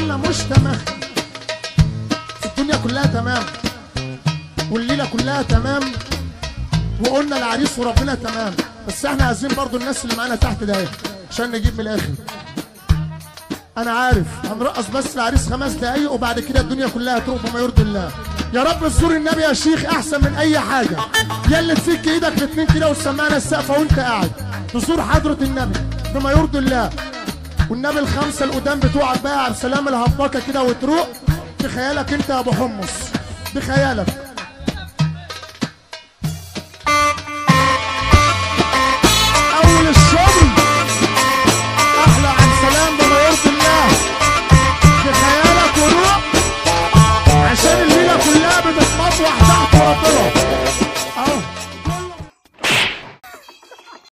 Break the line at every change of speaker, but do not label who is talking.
قلنا مش تمام الدنيا كلها تمام والليله كلها تمام وقلنا العريس وربنا تمام بس احنا عايزين برضو الناس اللي معانا تحت ده عشان نجيب من الاخر انا عارف هنرقص بس العريس خمس دقايق وبعد كده الدنيا كلها تروح بما يرضي الله يا رب تزور النبي يا شيخ احسن من اي حاجه يلي تفك ايدك الاتنين كده وتسمعنا السقفه وانت قاعد تزور حضره النبي بما يرضي الله والنبي الخمسه القدام بتوعك بقى عبد السلام الهباكه كده وتروق بخيالك انت يا ابو حمص بخيالك